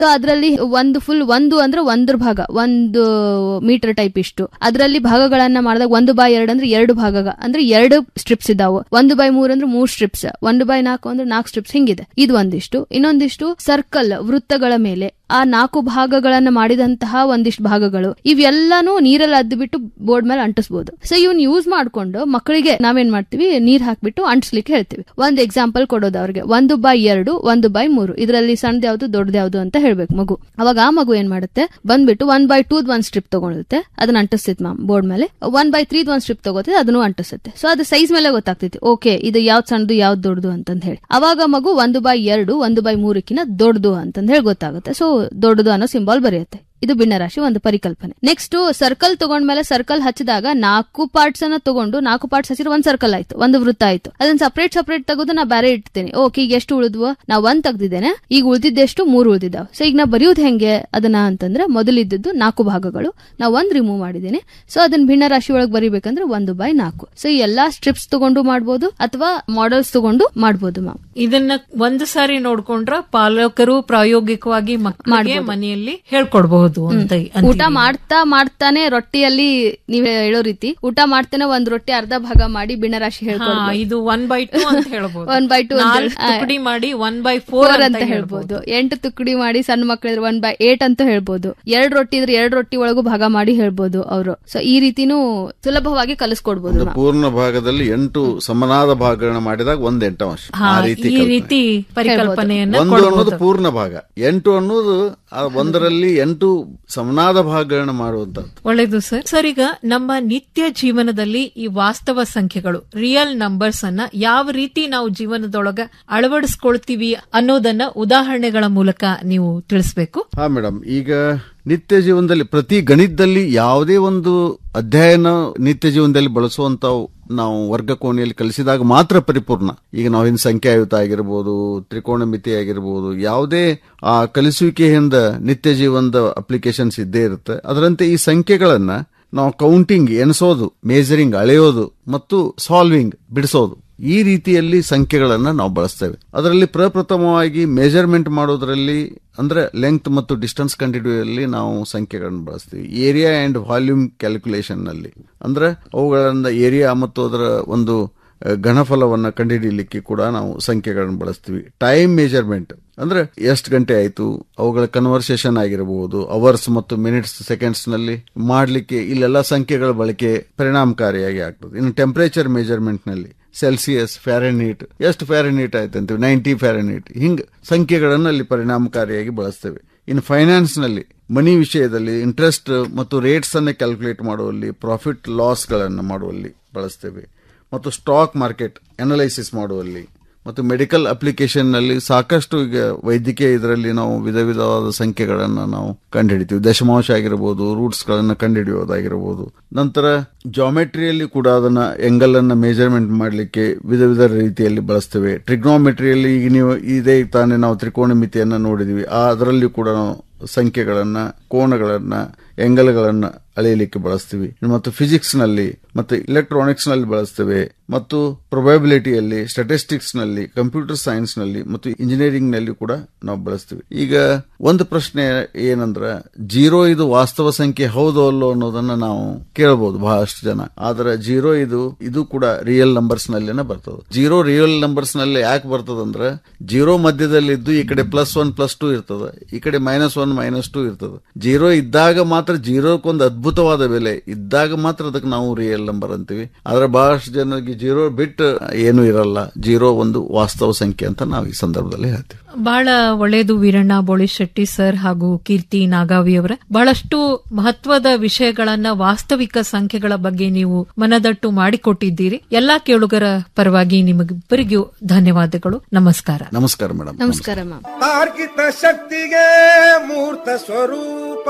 So ಅದರಲ್ಲಿ ಒಂದು full ಒಂದು ಅಂದ್ರೆ ಒಂದ್ರ ಭಾಗ ಒಂದು ಮೀಟರ್ ಟೈಪ್ ಇಷ್ಟು ಅದರಲ್ಲಿ ಭಾಗಗಳನ್ನ ಮಾಡಿದಾಗ ಒಂದು ಬೈ ಎರಡು ಅಂದ್ರೆ ಎರಡು ಭಾಗ ಅಂದ್ರೆ ಎರಡು ಸ್ಟ್ರಿಪ್ಸ್ ಇದಾವು ಒಂದು ಬೈ ಮೂರ್ ಅಂದ್ರೆ ಮೂರ್ ಸ್ಟ್ರಿಪ್ಸ್ ಒಂದು ಬೈ ನಾಲ್ಕು ಅಂದ್ರೆ ನಾಲ್ಕು ಸ್ಟ್ರಿಪ್ಸ್ ಹಿಂಗಿದೆ ಇದು ಒಂದಿಷ್ಟು ಇನ್ನೊಂದಿಷ್ಟು ಸರ್ಕಲ್ ವೃತ್ತಗಳ ಮೇಲೆ ಆ ನಾಲ್ಕು ಭಾಗಗಳನ್ನ ಮಾಡಿದಂತಹ ಒಂದಿಷ್ಟು ಭಾಗಗಳು ಇವೆಲ್ಲಾನು ನೀರಲ್ಲಿ ಅದ್ದು ಬಿಟ್ಟು ಬೋರ್ಡ್ ಮೇಲೆ ಅಂಟಿಸಬಹುದು ಸೊ ಇವನ್ ಯೂಸ್ ಮಾಡ್ಕೊಂಡು ಮಕ್ಕಳಿಗೆ ನಾವೇನ್ ಮಾಡ್ತೀವಿ ನೀರ್ ಹಾಕ್ಬಿಟ್ಟು ಅಂಟಿಸ್ಲಿಕ್ಕೆ ಹೇಳ್ತೀವಿ ಒಂದ್ ಎಕ್ಸಾಂಪಲ್ ಕೊಡೋದು ಅವ್ರಿಗೆ ಒಂದು ಬೈ ಎರಡು ಒಂದು ಬೈ ಮೂರು ಇದರಲ್ಲಿ ಸಣ್ಣದ್ ಯಾವ್ದು ದೊಡ್ಡದು ಯಾವ್ದು ಅಂತ ಹೇಳ್ಬೇಕು ಮಗು ಅವಾಗ ಆ ಮಗು ಏನ್ ಮಾಡುತ್ತೆ ಬಂದ್ಬಿಟ್ಟು ಒನ್ ಬೈ ಟೂದ್ ಒಂದ್ ಸ್ಟ್ರಿಪ್ ತಗೊಳುತ್ತೆ ಅದನ್ನ ಅಂಟಿಸ್ತೈತಿ ಮ್ಯಾಮ್ ಬೋರ್ಡ್ ಮೇಲೆ ಒನ್ ಬೈ ತ್ರೀದ್ ಒಂದ್ ಸ್ಟ್ರಿಪ್ ತಗೋತೈತೆ ಅದನ್ನು ಅಂಟಿಸುತ್ತೆ ಸೊ ಅದು ಸೈಜ್ ಮೇಲೆ ಗೊತ್ತಾಗ್ತೈತಿ ಓಕೆ ಇದು ಯಾವ್ದು ಸಣ್ಣದು ಯಾವ್ದು ದೊಡ್ಡದು ಅಂತಂದ್ ಹೇಳಿ ಅವಾಗ ಮಗು ಒಂದು ಬೈ ಎರಡು ಒಂದು ಬೈ ಮೂರಕ್ಕಿಂತ ದೊಡ್ಡದು ಅಂತಂದ್ ಹೇಳಿ ಗೊತ್ತಾಗುತ್ತೆ ಸೊ ದೊಡ್ಡದು ಅನ್ನೋ ಸಿಂಬಾಲ್ ಬರೆಯುತ್ತೆ ಇದು ಭಿನ್ನರಾಶಿ ಒಂದು ಪರಿಕಲ್ಪನೆ ನೆಕ್ಸ್ಟ್ ಸರ್ಕಲ್ ತಗೊಂಡ್ಮೇಲೆ ಸರ್ಕಲ್ ಹಚ್ಚಿದಾಗ ನಾಲ್ಕು ಪಾರ್ಟ್ಸ್ ಅನ್ನ ತಗೊಂಡು ನಾಲ್ಕು ಪಾರ್ಟ್ಸ್ ಹಚ್ಚಿದ್ರೆ ಒಂದ್ ಸರ್ಕಲ್ ಆಯ್ತು ಒಂದು ವೃತ್ತ ಆಯ್ತು ಅದನ್ನ ಸಪರೇಟ್ ಸಪರೇಟ್ ತೆಗೆದು ನಾ ಬೇರೆ ಇಡ್ತೇನೆ ಓಕೆ ಈಗ ಎಷ್ಟು ಉಳಿದ್ವು ನಾ ಒಂದ್ ತೆಗ್ದಿದ್ದೇನೆ ಈಗ ಉಳಿದಿದ್ದೆಷ್ಟು ಮೂರು ಉಳಿದಿದ್ದಾವೆ ಸೊ ಈಗ ನಾ ಬರೆಯೋದು ಹೆಂಗೆ ಅದನ್ನ ಅಂತಂದ್ರೆ ಮೊದಲಿದ್ದದ್ದು ನಾಲ್ಕು ಭಾಗಗಳು ನಾ ಒಂದ್ ರಿಮೂವ್ ಮಾಡಿದ್ದೇನೆ ಸೊ ಅದನ್ನ ಭಿನ್ನ ರಾಶಿ ಒಳಗೆ ಬರಿಬೇಕಂದ್ರೆ ಒಂದು ಬೈ ನಾಲ್ಕು ಸೊ ಈ ಎಲ್ಲಾ ಸ್ಟ್ರಿಪ್ಸ್ ತಗೊಂಡು ಮಾಡ್ಬೋದು ಅಥವಾ ಮಾಡೆಲ್ಸ್ ತಗೊಂಡು ಮಾಡ್ಬೋದು ಮ್ಯಾಮ್ ಇದನ್ನ ಒಂದು ಸಾರಿ ನೋಡ್ಕೊಂಡ್ರ ಪಾಲಕರು ಪ್ರಾಯೋಗಿಕವಾಗಿ ಮಕ್ಕಳಿಗೆ ಮನೆಯಲ್ಲಿ ಹೇಳ್ಕೊಡ್ಬಹುದು ಅಂತ ಅಂತೀವಿ. ಊಟ ಮಾಡ್ತಾ ಮಾಡ್ತಾನೆ ರೊಟ್ಟಿಯಲ್ಲಿ ನೀವ್ ಹೇಳೋ ರೀತಿ ಊಟ ಮಾಡ್ತಾನೆ ಒಂದ್ ರೊಟ್ಟಿ ಅರ್ಧ ಭಾಗ ಮಾಡಿ ಭಿನ್ನರಾಶಿ ಹಾ, ಹೇಳ್ಕೊಡ್ಬೋದು ಇದು ಒನ್ ಬೈ ಟೂ ಅಂತ ಹೇಳ್ಬೋದು ಒನ್ ಬೈ ಟು ನಾಲ್ಕು ತುಕಡಿ ಮಾಡಿ ಒನ್ ಬೈ ಫೋರ್ ಫೋರ್ ಅಂತ ಹೇಳ್ಬೋದು ಎಂಟು ತುಕ್ಕಡಿ ಮಾಡಿ ಸಣ್ಣ ಮಕ್ಕಳಿದ್ರೆ ಒನ್ ಬೈ ಏಟ್ ಅಂತ ಹೇಳ್ಬೋದು ಎರಡ್ ರೊಟ್ಟಿ ಇದ್ರೆ ಎರಡ್ ರೊಟ್ಟಿ ಒಳಗೂ ಭಾಗ ಮಾಡಿ ಹೇಳ್ಬೋದು ಅವರು ಸೊ ಈ ರೀತಿನೂ ಸುಲಭವಾಗಿ ಕಲಿಸ್ಕೊಡ್ಬೋದು ಒಂದು ಪೂರ್ಣ ಭಾಗದಲ್ಲಿ ಎಂಟು ಸಮನಾದ ಭಾಗಗಳನ್ನ ಮಾಡಿದಾಗ ಒಂದ್ ಎಂಟಾಂಶ ಆ ರೀತಿ ಈ ಕಲ್ಪನೆ. ರೀತಿ ಪರಿಕಲ್ಪನೆಯನ್ನ ಒಂದು ಕೊಡ್ಬೋದು. ಅನ್ನೋದು ಪೂರ್ಣ ಭಾಗ ಎಂಟು ಅನ್ನೋದು ಆ ಒಂದರಲ್ಲಿ ಎಂಟು ಸಮನಾದ ಭಾಗಗಳನ್ನ ಮಾಡುವಂತದ್ದು ಒಳ್ಳೇದು ಸರ್ ಸರ್ ಈಗ ನಮ್ಮ ನಿತ್ಯ ಜೀವನದಲ್ಲಿ ಈ ವಾಸ್ತವ ಸಂಖ್ಯೆಗಳು ರಿಯಲ್ ನಂಬರ್ಸ್ ಅನ್ನ ಯಾವ ರೀತಿ ನಾವು ಜೀವನದೊಳಗ ಅಳವಡಿಸ್ಕೊಳ್ತೀವಿ ಅನ್ನೋದನ್ನ ಉದಾಹರಣೆಗಳ ಮೂಲಕ ನೀವು ತಿಳಿಸ್ಬೇಕು ಹಾ ಮೇಡಮ್ ಈಗ ನಿತ್ಯ ಜೀವನದಲ್ಲಿ ಪ್ರತಿ ಗಣಿತದಲ್ಲಿ ಯಾವುದೇ ಒಂದು ಅಧ್ಯಯನ ನಿತ್ಯ ಜೀವನದಲ್ಲಿ ಬಳಸುವಂತ ನಾವು ವರ್ಗ ಕೋಣೆಯಲ್ಲಿ ಕಲಿಸಿದಾಗ ಮಾತ್ರ ಪರಿಪೂರ್ಣ ಈಗ ನಾವು ಇನ್ ಸಂಖ್ಯಾಯುತ ಆಗಿರ್ಬೋದು ತ್ರಿಕೋಣಮಿತಿ ಆಗಿರ್ಬೋದು ಯಾವುದೇ ಆ ಕಲಿಸುವಿಕೆಯಿಂದ ನಿತ್ಯ ಜೀವನದ ಅಪ್ಲಿಕೇಶನ್ಸ್ ಇದ್ದೇ ಇರುತ್ತೆ ಅದರಂತೆ ಈ ಸಂಖ್ಯೆಗಳನ್ನ ನಾವು ಕೌಂಟಿಂಗ್ ಎಣಿಸೋದು ಮೇಜರಿಂಗ್ ಅಳೆಯೋದು ಮತ್ತು ಸಾಲ್ವಿಂಗ್ ಬಿಡಿಸೋದು ಈ ರೀತಿಯಲ್ಲಿ ಸಂಖ್ಯೆಗಳನ್ನ ನಾವು ಬಳಸ್ತೇವೆ ಅದರಲ್ಲಿ ಪ್ರಪ್ರಥಮವಾಗಿ ಮೆಜರ್ಮೆಂಟ್ ಮಾಡೋದ್ರಲ್ಲಿ ಅಂದ್ರೆ ಲೆಂತ್ ಮತ್ತು ಡಿಸ್ಟೆನ್ಸ್ ಕಂಡುಹಿಡಿಯುವಲ್ಲಿ ನಾವು ಸಂಖ್ಯೆಗಳನ್ನು ಬಳಸ್ತೀವಿ ಏರಿಯಾ ಅಂಡ್ ವಾಲ್ಯೂಮ್ ಕ್ಯಾಲ್ಕುಲೇಷನ್ ನಲ್ಲಿ ಅಂದ್ರೆ ಅವುಗಳನ್ನ ಏರಿಯಾ ಮತ್ತು ಅದರ ಒಂದು ಅಹ್, ಘನಫಲವನ್ನ ಕಂಡುಹಿಡಿಯಲಿಕ್ಕೆ ಕೂಡ ನಾವು ಸಂಖ್ಯೆಗಳನ್ನು ಬಳಸ್ತೀವಿ ಟೈಮ್ ಮೆಜರ್ಮೆಂಟ್ ಅಂದ್ರೆ ಎಷ್ಟು ಗಂಟೆ ಆಯ್ತು ಅವುಗಳ ಕನ್ವರ್ಸೇಷನ್ ಆಗಿರಬಹುದು ಅವರ್ಸ್ ಮತ್ತು ಮಿನಿಟ್ಸ್ ಸೆಕೆಂಡ್ಸ್ ನಲ್ಲಿ ಮಾಡ್ಲಿಕ್ಕೆ ಇಲ್ಲೆಲ್ಲ ಸಂಖ್ಯೆಗಳ ಬಳಕೆ ಪರಿಣಾಮಕಾರಿಯಾಗಿ ಆಗ್ತದೆ ಇನ್ನು ಟೆಂಪರೇಚರ್ ಮೆಜರ್ಮೆಂಟ್ ನಲ್ಲಿ ಸೆಲ್ಸಿಯಸ್ ಫ್ಯಾರನೀಟ್ ಎಷ್ಟು ಫ್ಯಾರನೀಟ್ ಆಯ್ತು ಅಂತೀವಿ ನೈಂಟಿ ಫ್ಯಾರನೀಟ್ ಹಿಂಗ್ ಸಂಖ್ಯೆಗಳನ್ನು ಅಲ್ಲಿ ಪರಿಣಾಮಕಾರಿಯಾಗಿ ಬಳಸ್ತೇವೆ ಇನ್ನು ಫೈನಾನ್ಸ್ ನಲ್ಲಿ ಮನಿ ವಿಷಯದಲ್ಲಿ ಇಂಟ್ರೆಸ್ಟ್ ಮತ್ತು ರೇಟ್ಸ್ ಅನ್ನು ಕ್ಯಾಲ್ಕುಲೇಟ್ ಮಾಡುವಲ್ಲಿ ಪ್ರಾಫಿಟ್ ಲಾಸ್ ಗಳನ್ನು ಮಾಡುವಲ್ಲಿ ಬಳಸ್ತೇವೆ ಮತ್ತು ಸ್ಟಾಕ್ ಮಾರ್ಕೆಟ್ ಅನಲೈಸಿಸ್ ಮಾಡುವಲ್ಲಿ ಮತ್ತು ಮೆಡಿಕಲ್ ಅಪ್ಲಿಕೇಶನ್ ನಲ್ಲಿ ಸಾಕಷ್ಟು ಈಗ ವೈದ್ಯಕೀಯ ಇದರಲ್ಲಿ ನಾವು ವಿಧ ವಿಧವಾದ ಸಂಖ್ಯೆಗಳನ್ನು ನಾವು ಕಂಡುಹಿಡಿತೀವಿ ದಶಮಾಂಶ ಆಗಿರಬಹುದು ರೂಟ್ಸ್ ಗಳನ್ನ ಕಂಡುಹಿಡಿಯೋದಾಗಿರಬಹುದು ನಂತರ ಜಾಮೆಟ್ರಿಯಲ್ಲಿ ಕೂಡ ಅದನ್ನ ಎಂಗಲ್ ಅನ್ನ ಮೆಜರ್ಮೆಂಟ್ ಮಾಡಲಿಕ್ಕೆ ವಿಧ ವಿಧ ರೀತಿಯಲ್ಲಿ ಬಳಸ್ತೇವೆ ಟ್ರಿಗ್ನೋಮೆಟ್ರಿಯಲ್ಲಿ ಈಗ ನೀವು ಇದೇ ತಾನೇ ನಾವು ತ್ರಿಕೋಣಮಿತಿಯನ್ನ ನೋಡಿದೀವಿ ಆ ಅದರಲ್ಲಿ ಕೂಡ ನಾವು ಸಂಖ್ಯೆಗಳನ್ನ ಕೋಣಗಳನ್ನ ಎಂಗಲ್ಗಳನ್ನ ಅಳೆಯಲಿಕ್ಕೆ ಬಳಸ್ತೀವಿ ಮತ್ತು ಫಿಸಿಕ್ಸ್ ನಲ್ಲಿ ಮತ್ತು ಇಲೆಕ್ಟ್ರಾನಿಕ್ಸ್ ನಲ್ಲಿ ಬಳಸ್ತೇವೆ ಮತ್ತು ಪ್ರೊಬಬಿಲಿಟಿಯಲ್ಲಿ ಸ್ಟಾಟಿಸ್ಟಿಕ್ಸ್ ನಲ್ಲಿ ಕಂಪ್ಯೂಟರ್ ಸೈನ್ಸ್ ನಲ್ಲಿ ಮತ್ತು ಇಂಜಿನಿಯರಿಂಗ್ ನಲ್ಲಿ ಕೂಡ ನಾವು ಬಳಸ್ತೀವಿ ಈಗ ಒಂದು ಪ್ರಶ್ನೆ ಏನಂದ್ರ ಜೀರೋ ಇದು ವಾಸ್ತವ ಸಂಖ್ಯೆ ಹೌದೋ ಅಲ್ಲೋ ಅನ್ನೋದನ್ನ ನಾವು ಕೇಳಬಹುದು ಬಹಳಷ್ಟು ಜನ ಆದ್ರೆ ಜೀರೋ ಇದು ಇದು ಕೂಡ ರಿಯಲ್ ನಂಬರ್ಸ್ ನಲ್ಲಿನ ಬರ್ತದೆ ಜೀರೋ ರಿಯಲ್ ನಂಬರ್ಸ್ ನಲ್ಲಿ ಯಾಕೆ ಬರ್ತದಂದ್ರೆ ಜೀರೋ ಮಧ್ಯದಲ್ಲಿ ಇದ್ದು ಈ ಕಡೆ ಪ್ಲಸ್ ಒನ್ ಪ್ಲಸ್ ಟೂ ಇರ್ತದೆ ಈ ಕಡೆ ಮೈನಸ್ ಒನ್ ಮೈನಸ್ ಟೂ ಇರ್ತದೆ ಜೀರೋ ಇದ್ದಾಗ ಮಾತ್ರ ಜೀರೋಕ್ಕೊಂದು ಅದ್ಭುತವಾದ ಬೆಲೆ ಇದ್ದಾಗ ಮಾತ್ರ ಅದಕ್ಕೆ ನಾವು ರಿಯಲ್ ನಂಬರ್ ಅಂತೀವಿ ಆದ್ರೆ ಬಹಳಷ್ಟು ಜನರಿಗೆ ಜೀರೋ ಬಿಟ್ಟು ಏನು ಇರಲ್ಲ ಜೀರೋ ಒಂದು ವಾಸ್ತವ ಸಂಖ್ಯೆ ಅಂತ ನಾವು ಈ ಸಂದರ್ಭದಲ್ಲಿ ಹೇಳ್ತೀವಿ ಬಹಳ ಒಳ್ಳೆಯದು ವೀರಣ್ಣ ಬೋಳಿಶೆಟ್ಟಿ ಸರ್ ಹಾಗೂ ಕೀರ್ತಿ ನಾಗಾವಿ ಅವರ ಬಹಳಷ್ಟು ಮಹತ್ವದ ವಿಷಯಗಳನ್ನ ವಾಸ್ತವಿಕ ಸಂಖ್ಯೆಗಳ ಬಗ್ಗೆ ನೀವು ಮನದಟ್ಟು ಮಾಡಿಕೊಟ್ಟಿದ್ದೀರಿ ಎಲ್ಲಾ ಕೇಳುಗರ ಪರವಾಗಿ ನಿಮಗಿಬ್ಬರಿಗೂ ಧನ್ಯವಾದಗಳು ನಮಸ್ಕಾರ ನಮಸ್ಕಾರ ಮೇಡಮ್ ನಮಸ್ಕಾರ ಮ್ಯಾಮ್ ತಾರ್ಕಿತ ಶಕ್ತಿಗೆ ಮೂರ್ತ ಸ್ವರೂಪ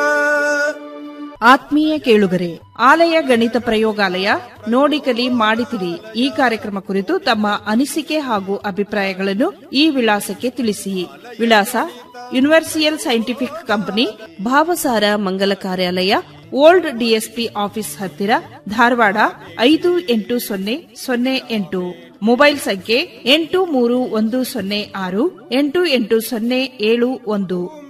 ಆತ್ಮೀಯ ಕೇಳುಗರೆ ಆಲಯ ಗಣಿತ ಪ್ರಯೋಗಾಲಯ ನೋಡಿ ಕಲಿ ಮಾಡಿ ತಿಳಿ ಈ ಕಾರ್ಯಕ್ರಮ ಕುರಿತು ತಮ್ಮ ಅನಿಸಿಕೆ ಹಾಗೂ ಅಭಿಪ್ರಾಯಗಳನ್ನು ಈ ವಿಳಾಸಕ್ಕೆ ತಿಳಿಸಿ ವಿಳಾಸ ಯೂನಿವರ್ಸಿಯಲ್ ಸೈಂಟಿಫಿಕ್ ಕಂಪನಿ ಭಾವಸಾರ ಮಂಗಲ ಕಾರ್ಯಾಲಯ ಓಲ್ಡ್ ಡಿಎಸ್ಪಿ ಆಫೀಸ್ ಹತ್ತಿರ ಧಾರವಾಡ ಐದು ಎಂಟು ಸೊನ್ನೆ ಸೊನ್ನೆ ಎಂಟು ಮೊಬೈಲ್ ಸಂಖ್ಯೆ ಎಂಟು ಮೂರು ಒಂದು ಸೊನ್ನೆ ಆರು ಎಂಟು ಎಂಟು ಸೊನ್ನೆ ಏಳು ಒಂದು